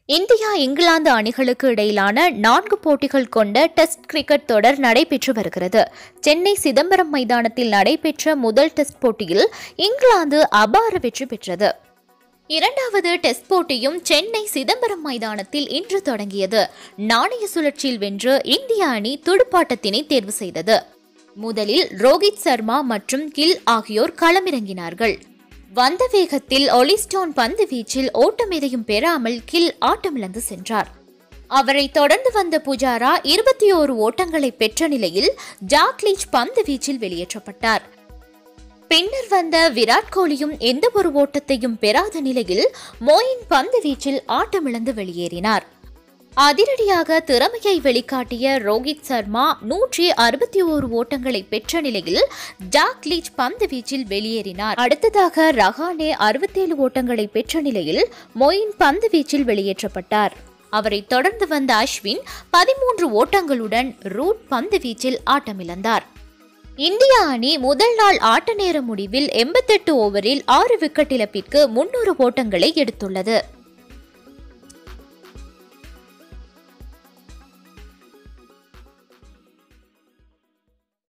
India England அணிகளுக்கு இடையிலான நான்கு போட்டிகள் கொண்ட டெஸ்ட் கிரிக்கெட் தொடர் நடைபெற்று வருகிறது சென்னை சிதம்பரம் மைதானத்தில் நடைபெற்ற முதல் டெஸ்ட் போட்டியில் இங்கிலாந்து அபார வெற்றி பெற்றது இரண்டாவது டெஸ்ட் போட்டியும் சென்னை சிதம்பரம் மைதானத்தில் இன்று தொடங்கியது நாணய சுழற்சியில் வென்று இந்திய அணி துடுப்பாட்டத்தினை தேர்வு செய்தது முதலில் ரோஹித் சர்மா மற்றும் கில் ஆகியோர் களமிறங்கினார்கள் வந்த வேகத்தில் ஒலிஸ்டோன் பந்து வீச்சில் ஓட்டம் எதையும் பெறாமல் கில் ஆட்டமிழந்து சென்றார் அவரை தொடர்ந்து வந்த புஜாரா இருபத்தி ஓரு ஓட்டங்களை பெற்ற நிலையில் ஜாக்லீச் பந்து வீச்சில் வெளியேற்றப்பட்டார் பின்னர் வந்த விராட் கோலியும் எந்த ஒரு ஓட்டத்தையும் பெறாத நிலையில் மோயின் பந்து வீச்சில் ஆட்டமிழந்து வெளியேறினார் அதிரடியாக திறமையை வெளிக்காட்டிய ரோஹித் சர்மா நூற்றி அறுபத்தி ஓரு ஓட்டங்களை பெற்ற நிலையில் ஜாக் லீச் பந்து வீச்சில் வெளியேறினார் அடுத்ததாக ரஹானே அறுபத்தேழு ஓட்டங்களை பெற்ற நிலையில் மொயின் பந்து வீச்சில் வெளியேற்றப்பட்டார் அவரை தொடர்ந்து வந்த அஸ்வின் பதிமூன்று ஓட்டங்களுடன் ரூட் பந்து வீச்சில் ஆட்டமிழந்தார் இந்திய அணி முதல் நாள் ஆட்ட நேர முடிவில் எண்பத்தெட்டு ஓவரில் ஆறு விக்கெட் இழப்பிற்கு முன்னூறு ஓட்டங்களை எடுத்துள்ளது